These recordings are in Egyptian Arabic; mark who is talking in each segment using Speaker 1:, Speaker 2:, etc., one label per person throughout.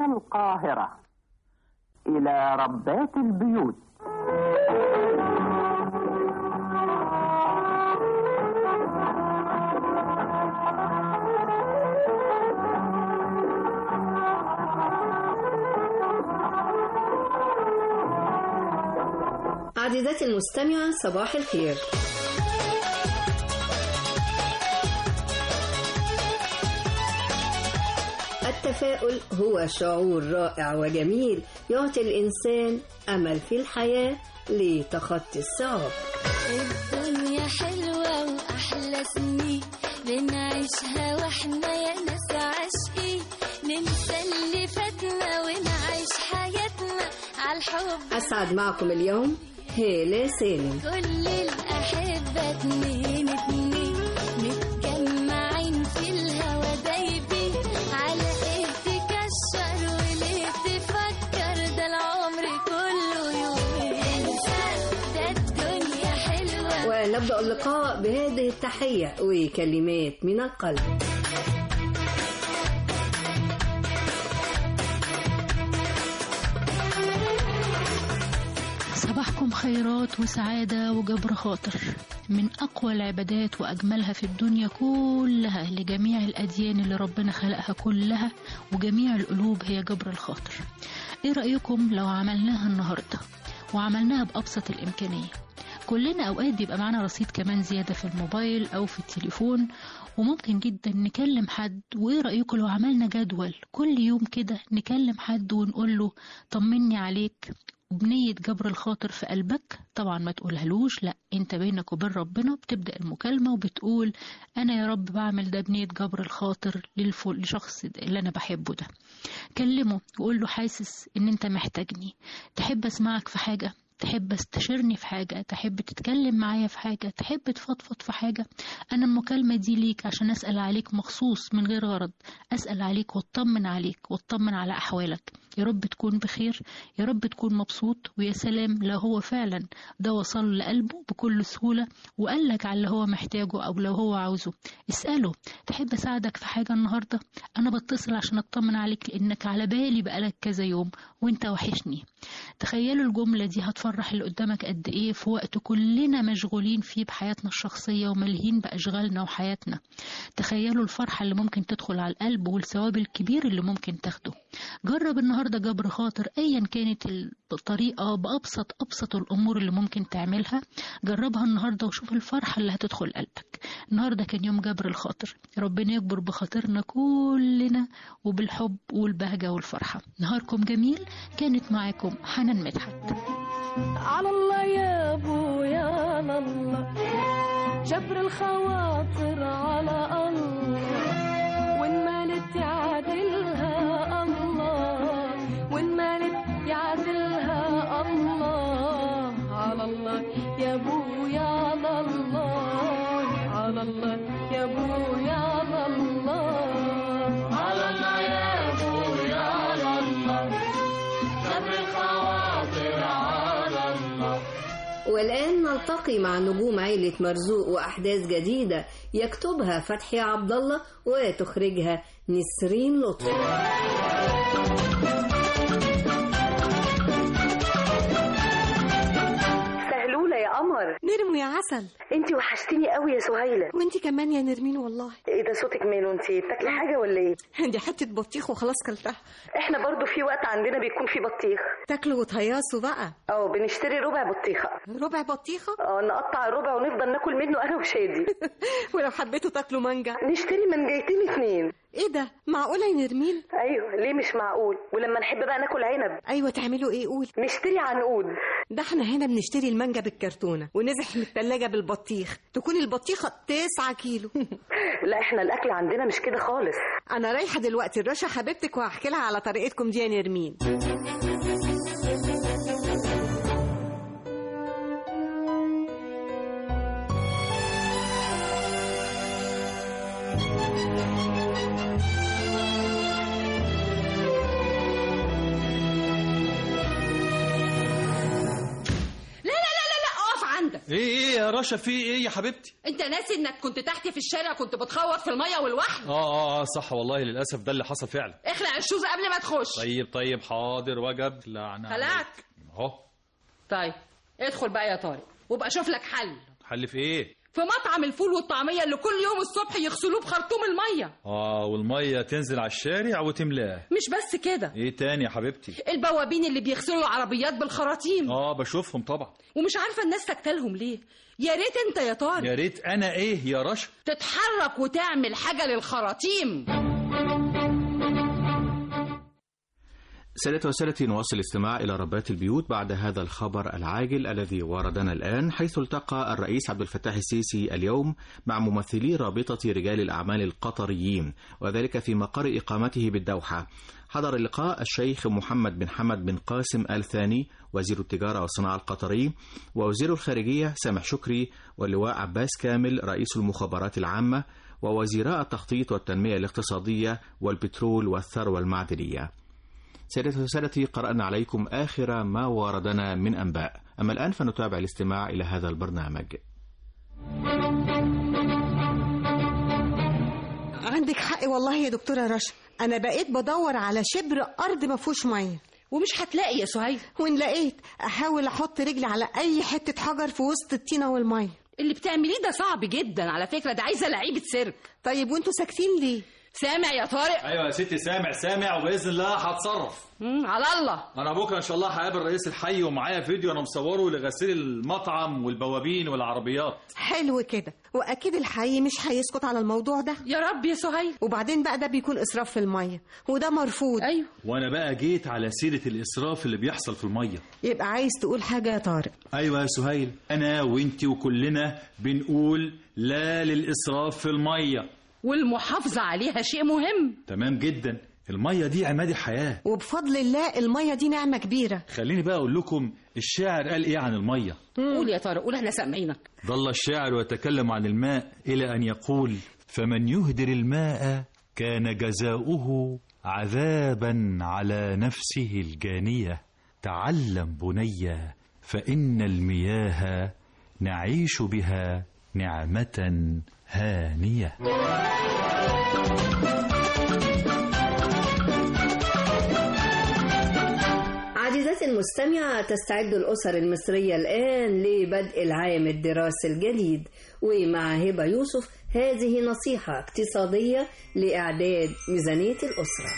Speaker 1: القاهرة إلى ربات البيوت
Speaker 2: عزيزتي المستمعة صباح الخير التفاؤل هو شعور رائع وجميل يعطي الإنسان أمل في الحياة لتخطي الصعاب
Speaker 3: الدنيا حلوة وأحلى سنين بنعيشها واحنا يا ناس عاشقين ننسى اللي فاتنا ونعيش حياتنا عالحب
Speaker 2: أسعد معكم اليوم هالة سالم
Speaker 3: كل الأحبة اتنين اتنين متجمعين في الهوا دايبين على ايه تكشر وليه تفكر ده العمر كله يومين انسى ده الدنيا حلوة
Speaker 2: ونبدأ اللقاء بهذه التحية وكلمات من القلب
Speaker 4: صباحكم خيرات وسعادة وجبر خاطر من أقوى العبادات وأجملها في الدنيا كلها لجميع الأديان اللي ربنا خلقها كلها وجميع القلوب هي جبر الخاطر إيه رأيكم لو عملناها النهاردة وعملناها بأبسط الإمكانية كلنا أوقات بيبقى معانا رصيد كمان زيادة في الموبايل أو في التليفون وممكن جدا نكلم حد وإيه رأيكم لو عملنا جدول كل يوم كده نكلم حد ونقول له طمني عليك وبنية جبر الخاطر في قلبك طبعا ما تقولهالوش لا انت بينك وبين ربنا بتبدأ المكالمة وبتقول انا يا رب بعمل ده بنية جبر الخاطر للف- للشخص اللي انا بحبه ده كلمه وقول له حاسس ان انت محتاجني تحب اسمعك في حاجة تحب استشيرني في حاجة تحب تتكلم معايا في حاجة تحب تفضفض في حاجة أنا المكالمة دي ليك عشان أسأل عليك مخصوص من غير غرض أسأل عليك واطمن عليك واطمن على أحوالك يا رب تكون بخير يا رب تكون مبسوط ويا سلام لو هو فعلا ده وصل لقلبه بكل سهولة وقال لك على اللي هو محتاجه أو لو هو عاوزه اسأله تحب أساعدك في حاجة النهاردة أنا بتصل عشان أطمن عليك لأنك على بالي بقالك كذا يوم وأنت وحشني تخيلوا الجملة دي هتفرح اللي قدامك قد إيه في وقت كلنا مشغولين فيه بحياتنا الشخصية وملهين بأشغالنا وحياتنا تخيلوا الفرحة اللي ممكن تدخل على القلب والثواب الكبير اللي ممكن تاخده جرب النهاردة جبر خاطر أيا كانت الطريقة بأبسط أبسط الأمور اللي ممكن تعملها جربها النهاردة وشوف الفرحة اللي هتدخل قلبك النهاردة كان يوم جبر الخاطر ربنا يكبر بخاطرنا كلنا وبالحب والبهجة والفرحة نهاركم جميل كانت معاكم حنان مدحت
Speaker 5: على الله يا ابويا على الله جبر الخواطر على الله وان مالت يعدلها الله وان مالت يعدلها الله على الله يا ابويا على الله على الله يا ابويا على الله على الله يا ابويا على الله جبر الخواطر على الله
Speaker 2: والآن نلتقي مع نجوم عيلة مرزوق وأحداث جديدة يكتبها فتحي عبد الله وتخرجها نسرين لطفي
Speaker 6: سهلولة يا قمر
Speaker 7: نرمو يا عسل
Speaker 6: انتي وحشتيني قوي يا سهيلة
Speaker 7: وانتي كمان يا نرمين والله
Speaker 6: ايه ده صوتك ماله انتي بتاكلي حاجة ولا ايه
Speaker 7: دي حتة بطيخ وخلاص كلتها
Speaker 6: احنا برضو في وقت عندنا بيكون في بطيخ
Speaker 7: تاكلوا وتهيصوا بقى
Speaker 6: اه بنشتري ربع بطيخة
Speaker 7: ربع بطيخة
Speaker 6: اه نقطع الربع ونفضل ناكل منه انا وشادي
Speaker 7: ولو حبيتوا تاكلوا مانجا
Speaker 6: نشتري منجيتين اتنين
Speaker 7: ايه ده معقولة يا نرمين
Speaker 6: ايوه ليه مش معقول ولما نحب بقى ناكل عنب
Speaker 7: ايوه تعملوا ايه قول
Speaker 6: نشتري عنقود
Speaker 7: ده احنا هنا بنشتري المانجا بالكرتونة ونزح من التلاجة بالبطيخ تكون البطيخة تسعة كيلو
Speaker 6: لا احنا الاكل عندنا مش كده خالص
Speaker 7: انا رايحة دلوقتي الرشا حبيبتك وهحكي لها على طريقتكم دي يا نرمين
Speaker 8: لا لا لا لا لا اقف عندك ايه ايه يا رشا في ايه يا حبيبتي
Speaker 9: انت ناسي انك كنت تحت في الشارع كنت بتخوط في الميه والوحل
Speaker 8: اه اه اه صح والله للاسف ده اللي حصل فعلا
Speaker 9: اخلع الشوز قبل ما تخش
Speaker 8: طيب طيب حاضر وجب لعنة
Speaker 9: خلعت
Speaker 8: عليك. اهو
Speaker 9: طيب ادخل بقى يا طارق وابقى شوف لك حل
Speaker 8: حل في ايه
Speaker 9: في مطعم الفول والطعميه اللي كل يوم الصبح يغسلوه بخرطوم الميه
Speaker 8: اه والميه تنزل على الشارع وتملاه
Speaker 9: مش بس كده
Speaker 8: ايه تاني يا حبيبتي
Speaker 9: البوابين اللي بيغسلوا العربيات بالخراطيم
Speaker 8: اه بشوفهم طبعا
Speaker 9: ومش عارفه الناس ساكتالهم ليه يا ريت انت يا طارق
Speaker 8: يا ريت انا ايه يا رشا
Speaker 9: تتحرك وتعمل حاجه للخراطيم
Speaker 10: سادتي وسادتي نواصل الاستماع إلى ربات البيوت بعد هذا الخبر العاجل الذي وردنا الآن حيث التقى الرئيس عبد الفتاح السيسي اليوم مع ممثلي رابطة رجال الأعمال القطريين وذلك في مقر إقامته بالدوحة حضر اللقاء الشيخ محمد بن حمد بن قاسم آل ثاني وزير التجارة والصناعة القطري ووزير الخارجية سامح شكري واللواء عباس كامل رئيس المخابرات العامة ووزيراء التخطيط والتنمية الاقتصادية والبترول والثروة المعدنية سيدتي وسادتي قرأنا عليكم آخر ما وردنا من أنباء أما الآن فنتابع الاستماع إلى هذا البرنامج
Speaker 7: عندك حق والله يا دكتورة رشا أنا بقيت بدور على شبر أرض ما فيهوش مية
Speaker 9: ومش هتلاقي يا سهيل
Speaker 7: وإن لقيت أحاول أحط رجلي على أي حتة حجر في وسط الطينة والمية
Speaker 9: اللي بتعمليه ده صعب جدا على فكره ده عايزه لعيبه سيرك
Speaker 7: طيب وانتوا ساكتين ليه
Speaker 9: سامع يا طارق
Speaker 8: ايوه يا ستي سامع سامع وباذن الله هتصرف
Speaker 9: مم، على الله
Speaker 8: انا بكره ان شاء الله هقابل رئيس الحي ومعايا فيديو انا مصوره لغسيل المطعم والبوابين والعربيات
Speaker 7: حلو كده وأكيد الحي مش هيسكت على الموضوع ده
Speaker 9: يا رب يا سهيل
Speaker 7: وبعدين بقى ده بيكون إسراف في المية وده مرفوض
Speaker 9: ايوه
Speaker 8: وانا بقى جيت على سيره الاسراف اللي بيحصل في الميه
Speaker 7: يبقى عايز تقول حاجة يا طارق
Speaker 8: ايوه يا سهيل انا وانتي وكلنا بنقول لا للاسراف في الميه
Speaker 9: والمحافظه عليها شيء مهم
Speaker 8: تمام جدا الميه دي عماد الحياه
Speaker 7: وبفضل الله المية دي نعمة كبيرة
Speaker 8: خليني بقى اقول لكم الشاعر قال ايه عن الميه
Speaker 9: قول يا طارق قول احنا سامعينك
Speaker 8: ظل الشاعر يتكلم عن الماء إلى أن يقول فمن يهدر الماء كان جزاؤه عذابا على نفسه الجانية تعلم بني فإن المياه نعيش بها نعمة هانية
Speaker 2: عزيزتي المستمعة تستعد الأسر المصرية الآن لبدء العام الدراسي الجديد ومع هبة يوسف هذه نصيحة اقتصادية لإعداد ميزانية الأسرة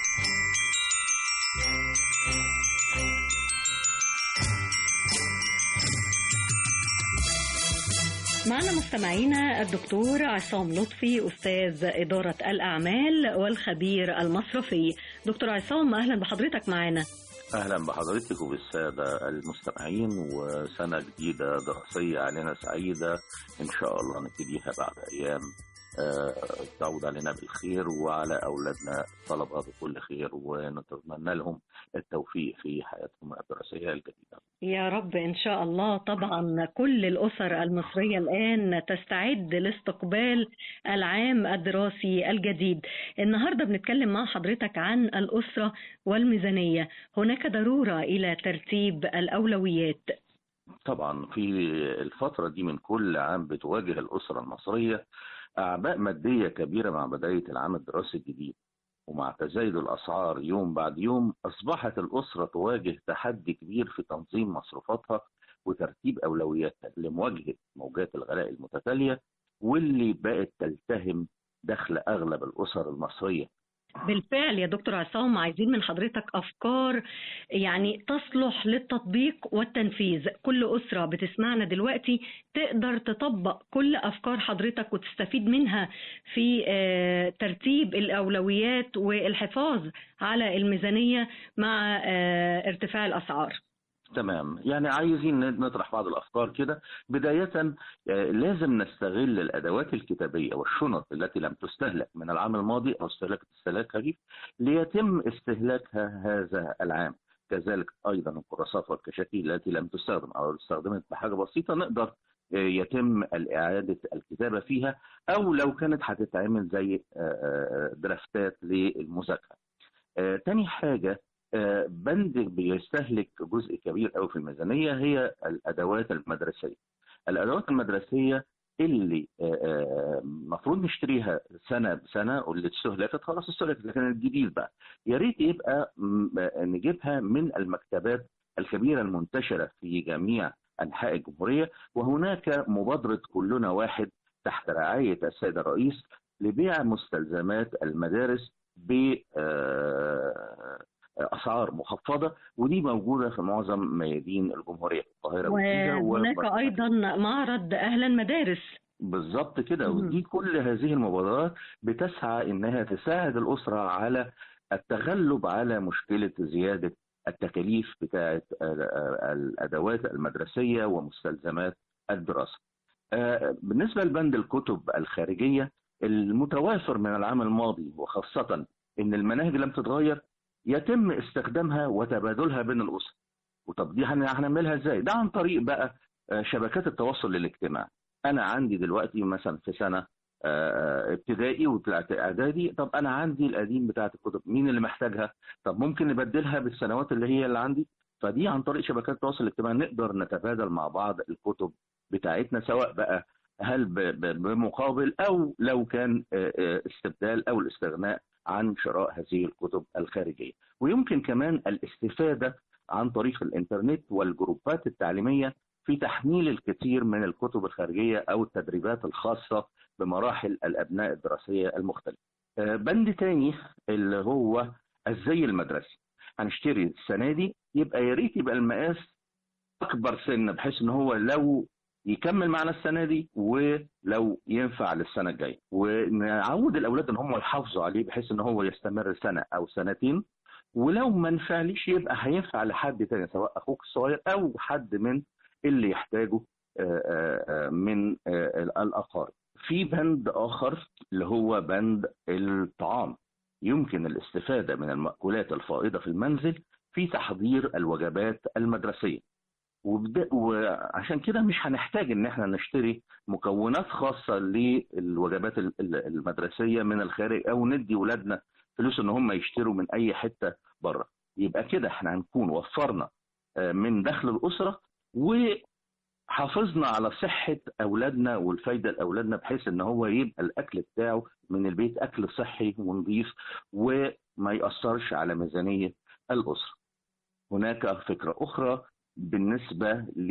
Speaker 11: معنا مستمعينا الدكتور عصام لطفي أستاذ إدارة الأعمال والخبير المصرفي دكتور عصام أهلا بحضرتك معنا
Speaker 12: اهلا بحضرتك وبالساده المستمعين وسنه جديده دراسيه علينا سعيده ان شاء الله نبتديها بعد ايام آه، تعود علينا بالخير وعلى اولادنا طلبه بكل خير ونتمنى لهم التوفيق في حياتهم الدراسيه الجديده.
Speaker 11: يا رب إن شاء الله طبعا كل الأسر المصرية الآن تستعد لاستقبال العام الدراسي الجديد النهاردة بنتكلم مع حضرتك عن الأسرة والميزانية هناك ضرورة إلى ترتيب الأولويات
Speaker 12: طبعا في الفتره دي من كل عام بتواجه الاسره المصريه اعباء ماديه كبيره مع بدايه العام الدراسي الجديد. ومع تزايد الأسعار يوم بعد يوم أصبحت الأسرة تواجه تحدي كبير في تنظيم مصروفاتها وترتيب أولوياتها لمواجهة موجات الغلاء المتتالية واللي بقت تلتهم دخل أغلب الأسر المصرية
Speaker 11: بالفعل يا دكتور عصام عايزين من حضرتك أفكار يعني تصلح للتطبيق والتنفيذ كل أسرة بتسمعنا دلوقتي تقدر تطبق كل أفكار حضرتك وتستفيد منها في آه، ترتيب الأولويات والحفاظ على الميزانية مع آه، ارتفاع الأسعار
Speaker 12: تمام يعني عايزين نطرح بعض الافكار كده بدايه آه، لازم نستغل الادوات الكتابيه والشنط التي لم تستهلك من العام الماضي او استهلكت استهلاك خفيف ليتم استهلاكها هذا العام كذلك ايضا الكراسات والكشاكيل التي لم تستخدم او استخدمت بحاجه بسيطه نقدر آه، يتم اعاده الكتابه فيها او لو كانت هتتعمل زي آه، آه، درافتات للمذاكره. آه، تاني حاجه آه، بند بيستهلك جزء كبير قوي في الميزانيه هي الادوات المدرسيه. الادوات المدرسيه اللي المفروض نشتريها سنه بسنه واللي استهلكت خلاص استهلكت لكن الجديد بقى يا ريت يبقى نجيبها من المكتبات الكبيره المنتشره في جميع انحاء الجمهوريه وهناك مبادره كلنا واحد تحت رعايه السيد الرئيس لبيع مستلزمات المدارس ب اسعار مخفضه ودي موجوده في معظم ميادين الجمهوريه القاهره
Speaker 11: وهناك ايضا معرض اهلا مدارس
Speaker 12: بالظبط كده ودي كل هذه المبادرات بتسعى انها تساعد الاسره على التغلب على مشكله زياده التكاليف بتاعه الادوات المدرسيه ومستلزمات الدراسه. بالنسبه لبند الكتب الخارجيه المتوافر من العام الماضي وخاصه ان المناهج لم تتغير يتم استخدامها وتبادلها بين الاسر. وطب دي هنعملها ازاي؟ ده عن طريق بقى شبكات التواصل الاجتماعي. انا عندي دلوقتي مثلا في سنه ابتدائي وطلعت اعدادي طب انا عندي القديم بتاعت الكتب مين اللي محتاجها طب ممكن نبدلها بالسنوات اللي هي اللي عندي فدي عن طريق شبكات التواصل الاجتماعي نقدر نتبادل مع بعض الكتب بتاعتنا سواء بقى هل بمقابل او لو كان استبدال او الاستغناء عن شراء هذه الكتب الخارجيه ويمكن كمان الاستفاده عن طريق الانترنت والجروبات التعليميه في تحميل الكثير من الكتب الخارجيه او التدريبات الخاصه بمراحل الابناء الدراسيه المختلفه. بند تاني اللي هو الزي المدرسي. هنشتري السنه دي يبقى يا ريت يبقى المقاس اكبر سن بحيث ان هو لو يكمل معنا السنه دي ولو ينفع للسنه الجايه ونعود الاولاد ان هم يحافظوا عليه بحيث ان هو يستمر سنه او سنتين ولو ما نفعليش يبقى هينفع لحد تاني سواء اخوك الصغير او حد من اللي يحتاجه من الاقارب. في بند اخر اللي هو بند الطعام. يمكن الاستفاده من المأكولات الفائضه في المنزل في تحضير الوجبات المدرسيه. وعشان كده مش هنحتاج ان احنا نشتري مكونات خاصه للوجبات المدرسيه من الخارج او ندي ولادنا فلوس ان هم يشتروا من اي حته بره. يبقى كده احنا هنكون وفرنا من دخل الاسره وحافظنا على صحة أولادنا والفايدة لأولادنا بحيث إن هو يبقى الأكل بتاعه من البيت أكل صحي ونظيف وما يأثرش على ميزانية الأسرة. هناك فكرة أخرى بالنسبة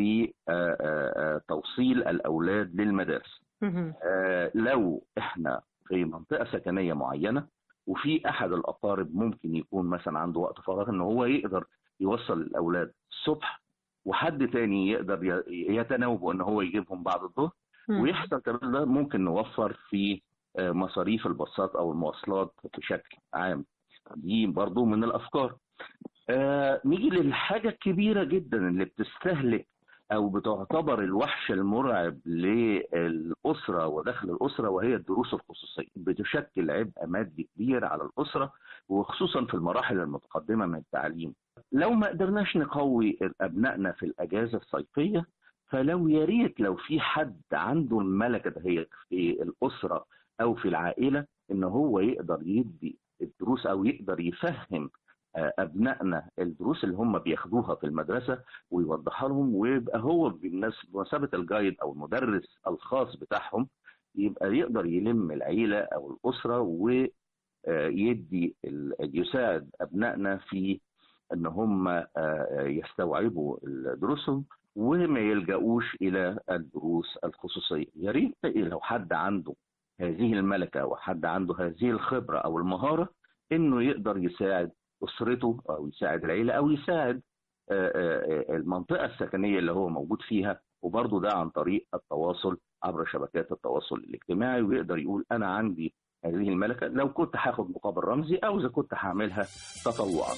Speaker 12: لتوصيل الأولاد للمدارس. لو إحنا في منطقة سكنية معينة وفي أحد الأقارب ممكن يكون مثلا عنده وقت فراغ إن هو يقدر يوصل الأولاد الصبح وحد تاني يقدر يتناوبوا ان هو يجيبهم بعد الظهر ويحصل كمان ده ممكن نوفر في مصاريف الباصات او المواصلات بشكل عام دي برضو من الافكار آه نيجي للحاجه الكبيره جدا اللي بتستهلك او بتعتبر الوحش المرعب للاسره وداخل الاسره وهي الدروس الخصوصيه بتشكل عبء مادي كبير على الاسره وخصوصا في المراحل المتقدمه من التعليم لو ما قدرناش نقوي ابنائنا في الاجازه الصيفيه فلو يا ريت لو في حد عنده الملكه دهيت في الاسره او في العائله ان هو يقدر يدي الدروس او يقدر يفهم ابنائنا الدروس اللي هم بياخدوها في المدرسه ويوضحها لهم ويبقى هو بمثابه الجايد او المدرس الخاص بتاعهم يبقى يقدر يلم العيله او الاسره ويدي يساعد ابنائنا في ان هم يستوعبوا دروسهم وما يلجأوش الى الدروس الخصوصيه يا ريت لو حد عنده هذه الملكه وحد عنده هذه الخبره او المهاره انه يقدر يساعد اسرته او يساعد العيله او يساعد المنطقه السكنيه اللي هو موجود فيها وبرضه ده عن طريق التواصل عبر شبكات التواصل الاجتماعي ويقدر يقول انا عندي هذه الملكه لو كنت هاخد مقابل رمزي او اذا كنت هعملها تطوعا.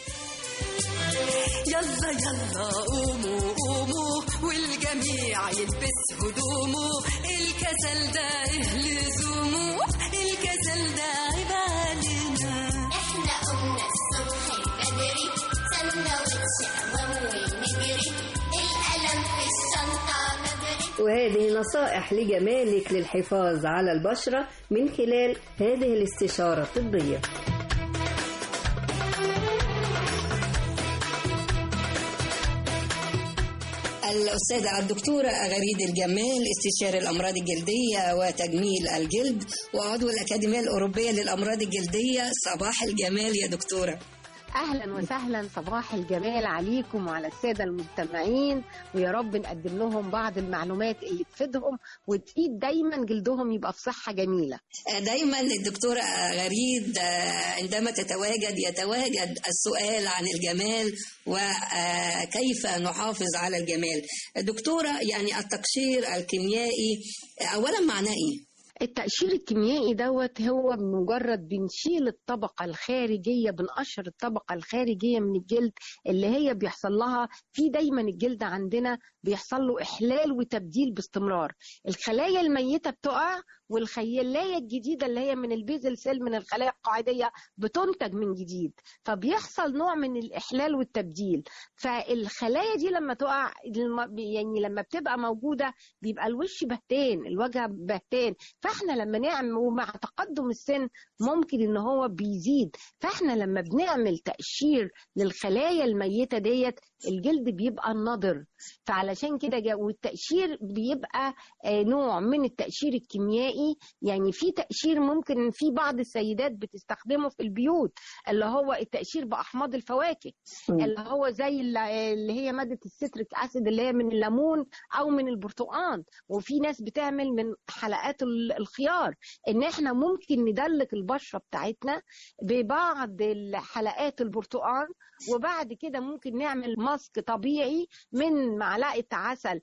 Speaker 13: يلا يلا قوموا قوموا والجميع يلبس هدومه الكسل ده لزومه الكسل ده عيب علينا
Speaker 3: احنا قمنا الصبح بدري سندوتش قوام ونجري القلم في الشنطة بدري
Speaker 2: وهذه نصائح لجمالك للحفاظ على البشرة من خلال هذه الاستشارة الطبية
Speaker 14: الأستاذة الدكتورة غريد الجمال استشاري الأمراض الجلدية وتجميل الجلد وعضو الأكاديمية الأوروبية للأمراض الجلدية صباح الجمال يا دكتورة
Speaker 15: اهلا وسهلا صباح الجمال عليكم وعلى الساده المستمعين ويا رب نقدم لهم بعض المعلومات اللي تفيدهم وتفيد دايما جلدهم يبقى في صحه جميله
Speaker 14: دايما الدكتورة غريد آه، عندما تتواجد يتواجد السؤال عن الجمال وكيف نحافظ على الجمال دكتورة يعني التقشير الكيميائي آه، أولا معناه إيه؟
Speaker 15: التقشير الكيميائي دوت هو مجرد بنشيل الطبقة الخارجية بنقشر الطبقة الخارجية من الجلد اللي هي بيحصل لها في دايما الجلد عندنا بيحصل له إحلال وتبديل باستمرار الخلايا الميتة بتقع والخلايا الجديدة اللي هي من البيزل سيل من الخلايا القاعدية بتنتج من جديد فبيحصل نوع من الإحلال والتبديل فالخلايا دي لما تقع الم- يعني لما بتبقى موجودة بيبقى الوش بهتان الوجه بهتان فاحنا لما نعمل ومع تقدم السن ممكن ان هو بيزيد فاحنا لما بنعمل تقشير للخلايا الميتة ديت الجلد بيبقى نضر فعلشان كده جا- والتقشير بيبقى آه، نوع من التقشير الكيميائي يعني في تقشير ممكن في بعض السيدات بتستخدمه في البيوت اللي هو التقشير بأحماض الفواكه اللي هو زي ال- اللي هي مادة الستريك أسيد اللي هي من الليمون أو من البرتقال وفي ناس بتعمل من حلقات ال- الخيار إن إحنا ممكن ندلك البشرة بتاعتنا ببعض حلقات البرتقال وبعد كده ممكن نعمل ماسك طبيعي من معلقة عسل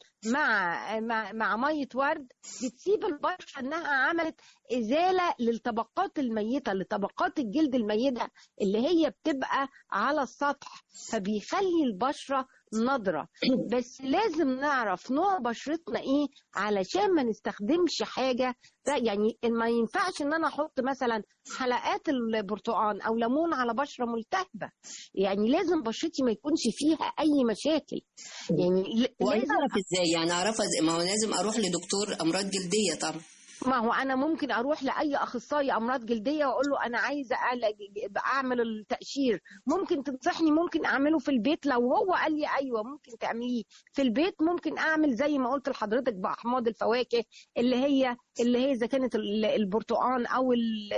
Speaker 15: مع مع, مع مية ورد بتسيب البشرة إنها عملت إزالة للطبقات الميتة لطبقات الجلد الميتة اللي هي بتبقى على السطح فبيخلي البشرة نضرة بس لازم نعرف نوع بشرتنا ايه علشان ما نستخدمش حاجة ده يعني ما ينفعش ان انا احط مثلا حلقات البرتقال او ليمون على بشرة ملتهبة يعني لازم بشرتي ما يكونش فيها اي مشاكل يعني ل- لازم
Speaker 14: وأعرف إزاي يعني أعرفها إزاي؟ ما هو لازم أروح لدكتور أمراض جلدية طبعا
Speaker 15: ما هو انا ممكن اروح لاي اخصائي امراض جلديه واقول له انا عايزه أعالج- اعمل التقشير ممكن تنصحني ممكن اعمله في البيت لو هو قال لي ايوه ممكن تعمليه في البيت ممكن اعمل زي ما قلت لحضرتك باحماض الفواكه اللي هي اللي هي اذا كانت ال- البرتقال او ال-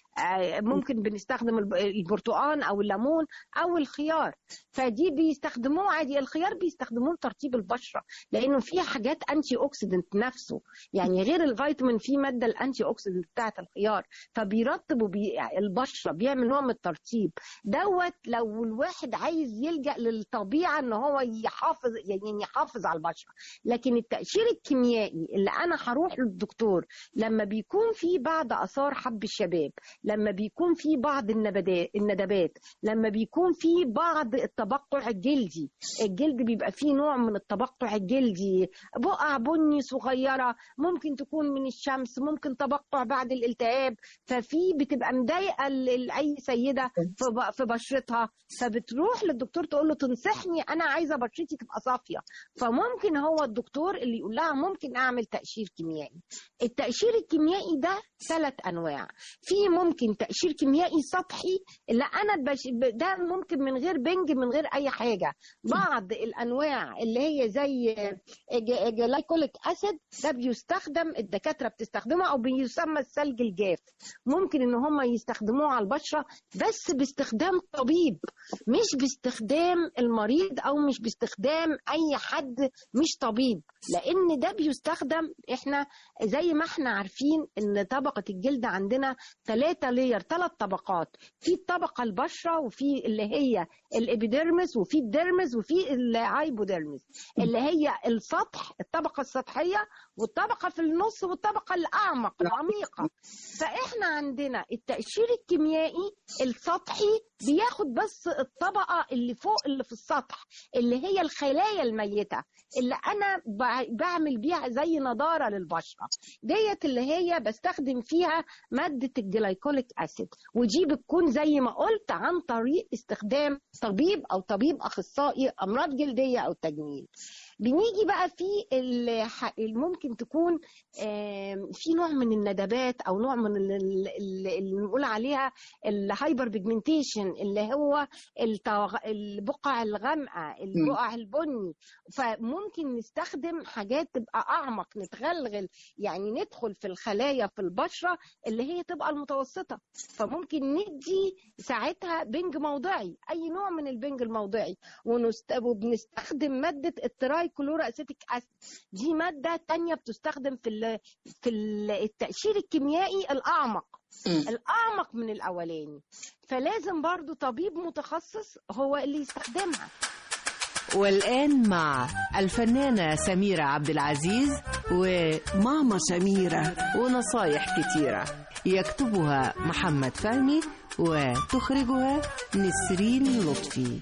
Speaker 15: آه، ممكن بنستخدم الب- البرتقال او الليمون او الخيار فدي بيستخدموه عادي الخيار بيستخدموه لترطيب البشره لانه فيه حاجات انتي اوكسيدنت نفسه يعني غير الفيتامين في ماده الانتي اوكسيدنت بتاعه الخيار فبيرطب وبي... البشره بيعمل نوع من الترطيب دوت لو الواحد عايز يلجا للطبيعه ان هو يحافظ يعني يحافظ على البشره لكن التقشير الكيميائي اللي انا هروح للدكتور لما بيكون في بعض اثار حب الشباب لما بيكون في بعض النباتات الندبات لما بيكون في بعض التبقع الجلدي الجلد بيبقى فيه نوع من التبقع الجلدي بقع بني صغيره ممكن تكون من الشمس ممكن تبقع بعد الالتهاب ففي بتبقى مضايقه ل- لاي سيده في ب- في بشرتها فبتروح للدكتور تقول له تنصحني انا عايزه بشرتي تبقى صافيه فممكن هو الدكتور اللي يقول لها ممكن اعمل تقشير كيميائي التقشير الكيميائي ده ثلاث انواع في ممكن تقشير كيميائي سطحي اللي انا بش... ب- ده ممكن من غير بنج من غير اي حاجه بعض الانواع اللي هي زي ج- جلايكوليك اسيد ده بيستخدم الدكاتره بتستخدمه او بيسمى الثلج الجاف ممكن ان هم يستخدموه على البشره بس باستخدام طبيب مش باستخدام المريض او مش باستخدام اي حد مش طبيب لان ده بيستخدم احنا زي ما احنا عارفين ان طبقه الجلد عندنا ثلاثه لير ثلاث طبقات في الطبقه البشره وفي اللي هي الابيديرمس وفي الديرمس وفي الهايبوديرمس اللي هي السطح الطبقه السطحيه والطبقه في النص والطبقه الاعمق العميقه فاحنا عندنا التقشير الكيميائي السطحي بياخد بس الطبقه اللي فوق اللي في السطح اللي هي الخلايا الميته اللي انا بع- بعمل بيها زي نضاره للبشره ديت اللي هي بستخدم فيها ماده الجلايكوليك اسيد ودي بتكون زي ما قلت عن طريق استخدام طبيب او طبيب اخصائي امراض جلديه او تجميل بنيجي بقى في الح- ممكن تكون آم، في نوع من الندبات او نوع من ال- ال- ال- اللي بنقول عليها الهايبر بيجمنتيشن اللي هو التوغ- البقع الغامقه البقع البني فممكن نستخدم حاجات تبقى اعمق نتغلغل يعني ندخل في الخلايا في البشره اللي هي تبقى المتوسطه فممكن ندي ساعتها بنج موضعي اي نوع من البنج الموضعي ونست... وبنستخدم ماده التراي كلورا اسيتيك اسيد دي ماده تانية بتستخدم في ال... في ال- التقشير الكيميائي الاعمق الاعمق من الاولاني فلازم برضو طبيب متخصص هو اللي يستخدمها
Speaker 16: والآن مع الفنانة سميرة عبد العزيز وماما سميرة ونصايح كتيرة يكتبها محمد فهمي وتخرجها نسرين لطفي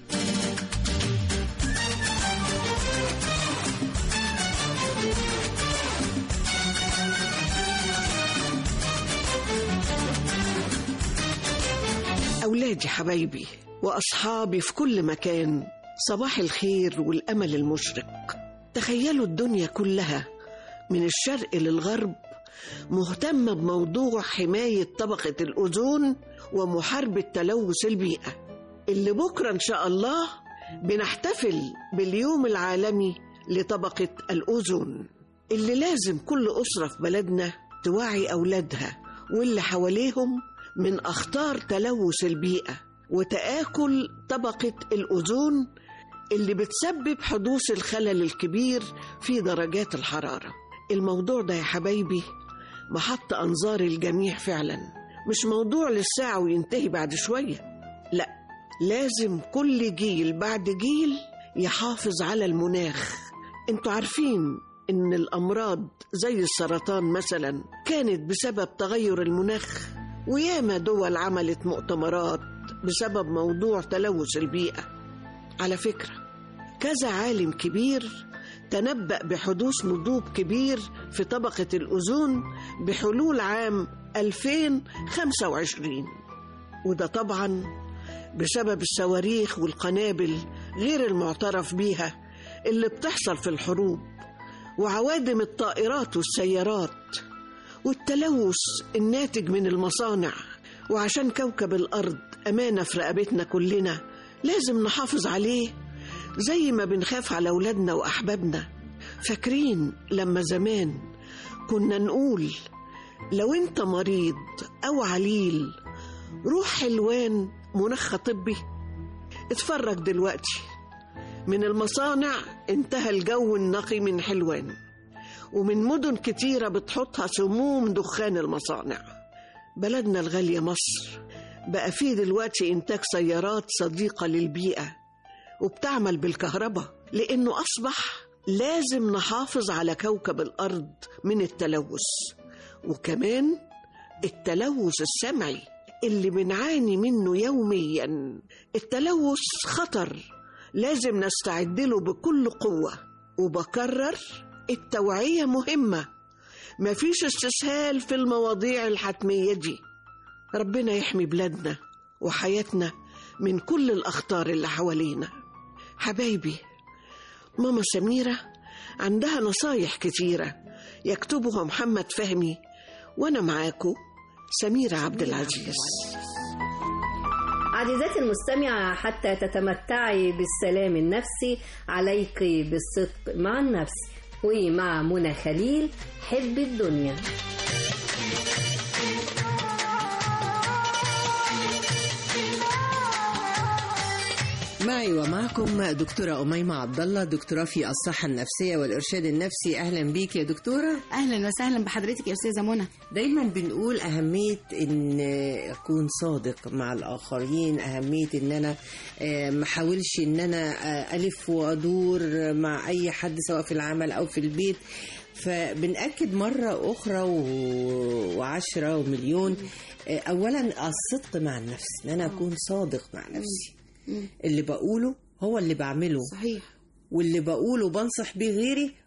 Speaker 17: أولادي حبايبي وأصحابي في كل مكان صباح الخير والأمل المشرق تخيلوا الدنيا كلها من الشرق للغرب مهتمة بموضوع حماية طبقة الأوزون ومحاربة تلوث البيئة اللي بكرة إن شاء الله بنحتفل باليوم العالمي لطبقة الأوزون اللي لازم كل أسرة في بلدنا توعي أولادها واللي حواليهم من أخطار تلوث البيئة وتآكل طبقة الأوزون اللي بتسبب حدوث الخلل الكبير في درجات الحرارة الموضوع ده يا حبايبي محط أنظار الجميع فعلا مش موضوع للساعة وينتهي بعد شوية لا لازم كل جيل بعد جيل يحافظ على المناخ انتوا عارفين ان الامراض زي السرطان مثلا كانت بسبب تغير المناخ وياما دول عملت مؤتمرات بسبب موضوع تلوث البيئه على فكره كذا عالم كبير تنبأ بحدوث نضوب كبير في طبقة الأوزون بحلول عام 2025 وده طبعا بسبب الصواريخ والقنابل غير المعترف بيها اللي بتحصل في الحروب وعوادم الطائرات والسيارات والتلوث الناتج من المصانع وعشان كوكب الأرض أمانة في رقبتنا كلنا لازم نحافظ عليه زي ما بنخاف على أولادنا وأحبابنا فاكرين لما زمان كنا نقول لو أنت مريض أو عليل روح حلوان منخى طبي اتفرج دلوقتي من المصانع انتهى الجو النقي من حلوان ومن مدن كتيرة بتحطها سموم دخان المصانع بلدنا الغالية مصر بقى فيه دلوقتي إنتاج سيارات صديقة للبيئة وبتعمل بالكهرباء لأنه أصبح لازم نحافظ على كوكب الأرض من التلوث وكمان التلوث السمعي اللي بنعاني منه يوميا التلوث خطر لازم نستعد له بكل قوة وبكرر التوعية مهمة مفيش استسهال في المواضيع الحتمية دي ربنا يحمي بلادنا وحياتنا من كل الأخطار اللي حوالينا حبايبي ماما سميرة عندها نصايح كتيرة يكتبها محمد فهمي وأنا معاكو سميرة عبد العزيز
Speaker 2: عزيزاتي المستمعة حتى تتمتعي بالسلام النفسي عليك بالصدق مع النفس ومع منى خليل حب الدنيا
Speaker 18: معي ومعكم دكتورة أميمة عبد الله دكتوراه في الصحة النفسية والإرشاد النفسي أهلا بيك يا دكتورة
Speaker 19: اهلا وسهلا بحضرتك يا استاذه منى
Speaker 18: دايما بنقول أهمية إن أكون صادق مع الآخرين أهمية إن أنا آه، ما أحاولش إن أنا آه، ألف وأدور مع أي حد سواء في العمل أو في البيت فبنأكد مرة أخرى و- وعشرة ومليون آه، أولا الصدق مع النفس إن أنا أكون صادق مع نفسي اللي بقوله هو اللي بعمله
Speaker 19: صحيح
Speaker 18: واللي بقوله بنصح بيه غيري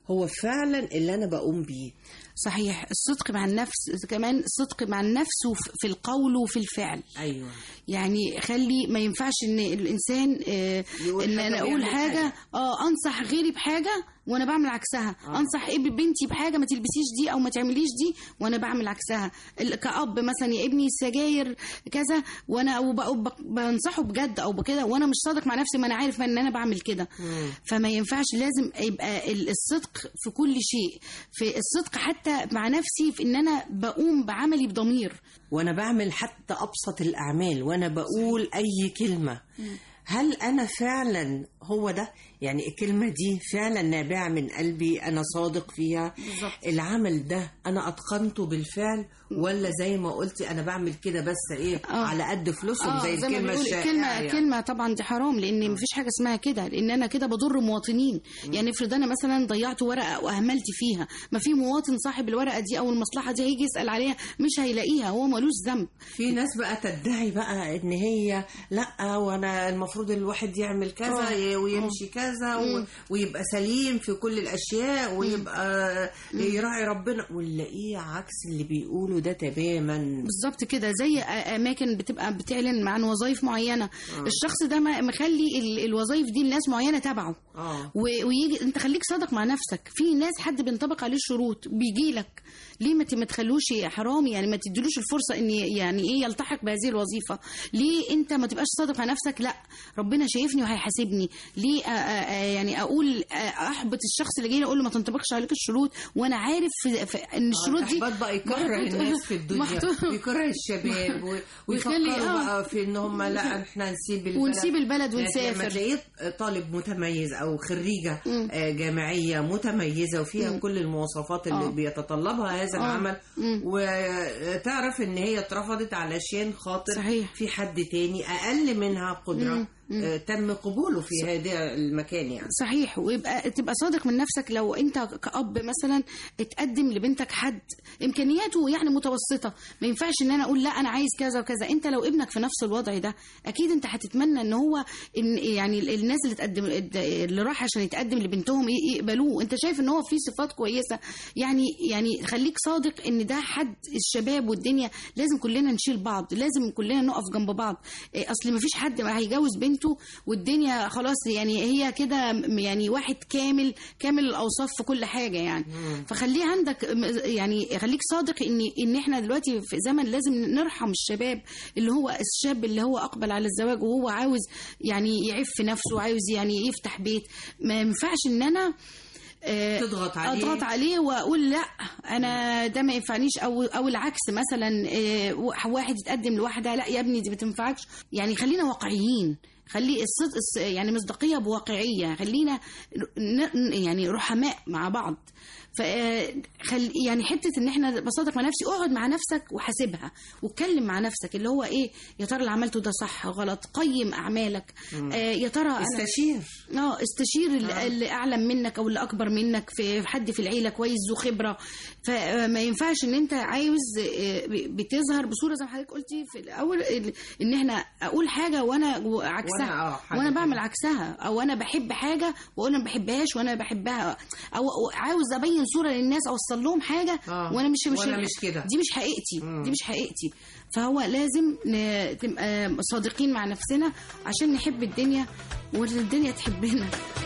Speaker 18: هو فعلا اللي انا بقوم بيه
Speaker 19: صحيح الصدق مع النفس كمان الصدق مع النفس وف- في القول وفي الفعل
Speaker 18: ايوه
Speaker 19: يعني خلي ما ينفعش ان الانسان آه،
Speaker 18: يقول
Speaker 19: ان
Speaker 18: حاجة
Speaker 19: انا اقول
Speaker 18: ويعمل
Speaker 19: حاجه
Speaker 18: حاجة.
Speaker 19: اه انصح غيري بحاجه وانا بعمل عكسها
Speaker 18: آه.
Speaker 19: انصح ابني بنتي بحاجه ما تلبسيش دي او ما تعمليش دي وانا بعمل عكسها ال- كأب مثلا يا ابني السجاير كذا وانا وب- وب- بنصحه بجد او بكده وانا مش صادق مع نفسي ما انا عارف ان انا بعمل كده فما ينفعش لازم يبقى ال- الصدق في كل شيء في الصدق حتى مع نفسي في ان انا بقوم بعملي بضمير
Speaker 18: وانا بعمل حتى ابسط الاعمال وانا بقول اي كلمه هل انا فعلا هو ده يعني الكلمه دي فعلا نابعه من قلبي انا صادق فيها
Speaker 19: بالظبط.
Speaker 18: العمل ده انا اتقنته بالفعل ولا زي ما قلتي انا بعمل كده بس ايه على قد فلوسهم
Speaker 19: آه
Speaker 18: زي
Speaker 19: ما
Speaker 18: الكلمه
Speaker 19: بيقول
Speaker 18: الشائعه
Speaker 19: كلمة
Speaker 18: يعني.
Speaker 19: كلمة طبعا دي حرام لأن مفيش حاجة اسمها كده لأن أنا كده بضر مواطنين يعني افرض أنا مثلا ضيعت ورقة وأهملت فيها ما في مواطن صاحب الورقة دي أو المصلحة دي هيجي يسأل عليها مش هيلاقيها هو ملوش ذنب
Speaker 18: في ناس بقى تدعي بقى ان هي لا وانا المفروض الواحد يعمل كذا
Speaker 19: آه.
Speaker 18: ويمشي كذا و-
Speaker 19: مم.
Speaker 18: ويبقى سليم في كل الاشياء ويبقى يراعي ربنا ونلاقيه عكس اللي بيقوله ده تماما
Speaker 19: بالظبط كده زي أ- اماكن بتبقى بتعلن عن وظائف معينه الشخص ده ما- مخلي ال- الوظائف دي لناس معينه تبعه
Speaker 18: اه
Speaker 19: و- ويجي انت خليك صادق مع نفسك في ناس حد بينطبق عليه الشروط بيجي لك ليه ما ت- ما تخلوش حرام يعني ما تديلوش الفرصه ان ي- يعني ايه يلتحق بهذه الوظيفه ليه انت ما تبقاش صادق مع نفسك لا ربنا شايفني وهيحاسبني ليه أ- أ- أ- يعني اقول أ- احبط الشخص اللي جاي اقول له ما تنطبقش عليك الشروط وانا عارف في في ان الشروط دي
Speaker 18: الإحباط بقى يكره
Speaker 19: محطوط-
Speaker 18: الناس في الدنيا
Speaker 19: محطوط-
Speaker 18: ويكره الشباب و- ويفكروا
Speaker 19: ويخلي- آه.
Speaker 18: بقى في ان هم لا احنا نسيب البلد
Speaker 19: ونسيب البلد
Speaker 18: يعني
Speaker 19: ونسافر.
Speaker 18: لما تلاقيه طالب متميز او خريجه آه، جامعيه متميزه وفيها كل المواصفات اللي
Speaker 19: آه.
Speaker 18: بيتطلبها هذا
Speaker 19: آه.
Speaker 18: العمل وتعرف ان هي اترفضت علشان خاطر
Speaker 19: صحيح.
Speaker 18: في حد تاني اقل منها قدره
Speaker 19: مم. مم.
Speaker 18: آه، تم قبوله في هذا المكان يعني
Speaker 19: صحيح ويبقى تبقى صادق من نفسك لو انت كأب مثلا اتقدم لبنتك حد امكانياته يعني متوسطه ما ينفعش ان انا اقول لا انا عايز كذا وكذا انت لو ابنك في نفس الوضع ده اكيد انت هتتمنى ان هو ان يعني الناس اللي تقدم اللي راح عشان يتقدم لبنتهم ي- يقبلوه انت شايف ان هو فيه صفات كويسه يعني يعني خليك صادق ان ده حد الشباب والدنيا لازم كلنا نشيل بعض لازم كلنا نقف جنب بعض إيه، اصل ما فيش حد هيجوز بنته والدنيا خلاص يعني هي كده م- يعني واحد كامل كامل الاوصاف في كل حاجه يعني فخليه عندك م- يعني خليك صادق ان ان احنا دلوقتي في زمن لازم نرحم الشباب اللي هو الشاب اللي هو اقبل على الزواج وهو عاوز يعني يعف نفسه وعاوز يعني يفتح بيت ما ينفعش ان انا آه،
Speaker 18: تضغط عليه.
Speaker 19: اضغط عليه واقول لا انا ده ما ينفعنيش او او العكس مثلا آه، واحد يتقدم لواحده لا يا ابني دي ما تنفعكش يعني خلينا واقعيين خلي الصدق الص- يعني مصداقيه بواقعيه خلينا ن- يعني رحماء مع بعض ف خل يعني حته ان احنا بصادق مع نفسي اقعد مع نفسك وحاسبها واتكلم مع نفسك اللي هو ايه يا ترى اللي عملته ده صح غلط قيم اعمالك
Speaker 18: مم.
Speaker 19: آه يا ترى أنا-
Speaker 18: استشير
Speaker 19: اه استشير اللي, اللي اعلم منك او اللي اكبر منك في حد في العيله كويس ذو خبره فما ينفعش ان انت عاوز آه، بتظهر بصوره زي ما حضرتك قلتي في الاول ال- ان احنا اقول حاجه وانا عكسها
Speaker 18: وأنا آه، حاجة
Speaker 19: وانا
Speaker 18: كده.
Speaker 19: بعمل عكسها او انا بحب حاجه واقول انا ما بحبهاش وانا بحبها او أو عاوز ابين صوره للناس اوصل لهم حاجه
Speaker 18: آه،
Speaker 19: وانا مش مش
Speaker 18: وأنا مش كده.
Speaker 19: دي مش حقيقتي دي مش حقيقتي فهو لازم ن- نبقى صادقين مع نفسنا عشان نحب الدنيا والدنيا تحبنا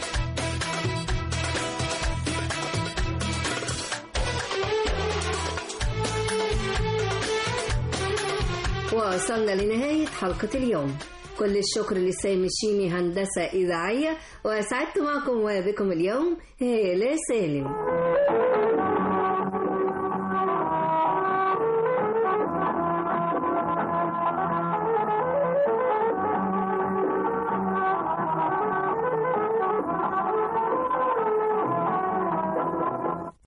Speaker 2: وصلنا لنهاية حلقة اليوم كل الشكر لسامي الشيمي هندسة إذاعية وأسعدت معكم وبكم اليوم هالة سالم